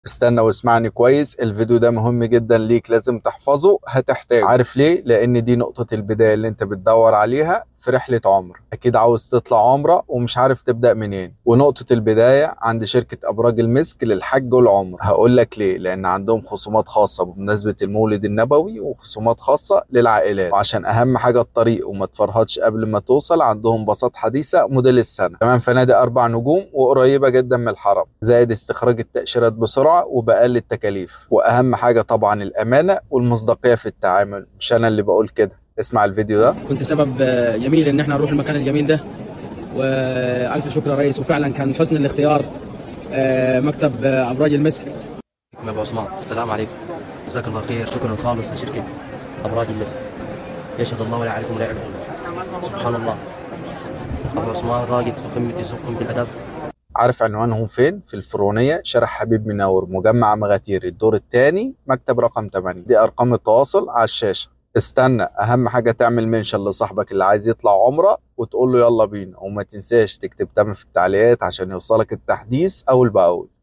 استنى واسمعني كويس الفيديو ده مهم جدا ليك لازم تحفظه هتحتاج عارف ليه لان دي نقطة البداية اللي انت بتدور عليها في رحلة عمر أكيد عاوز تطلع عمرة ومش عارف تبدأ منين ونقطة البداية عند شركة أبراج المسك للحج والعمر هقول لك ليه لأن عندهم خصومات خاصة بمناسبة المولد النبوي وخصومات خاصة للعائلات وعشان أهم حاجة الطريق وما تفرهدش قبل ما توصل عندهم باصات حديثة موديل السنة كمان فنادق أربع نجوم وقريبة جدا من الحرم زائد استخراج التأشيرات بسرعة وبأقل التكاليف وأهم حاجة طبعا الأمانة والمصداقية في التعامل مش أنا اللي بقول كده اسمع الفيديو ده كنت سبب آه، جميل ان احنا نروح المكان الجميل ده والف شكر يا ريس وفعلا كان حسن الاختيار آه، مكتب آه، ابراج المسك ابو عثمان السلام عليكم جزاك الله خير شكرا خالص لشركه ابراج المسك يشهد الله ولا يعرفهم ولا يعرفون سبحان الله ابو عثمان راقد في قمه الذوق قمه الادب عارف عنوانهم فين؟ في الفرونية شارع حبيب منور مجمع مغاتير الدور الثاني مكتب رقم 8 دي أرقام التواصل على الشاشة استنى أهم حاجة تعمل منشن لصاحبك اللي عايز يطلع عمرة وتقول له يلا بينا وما تنساش تكتب تمام في التعليقات عشان يوصلك التحديث أول بأول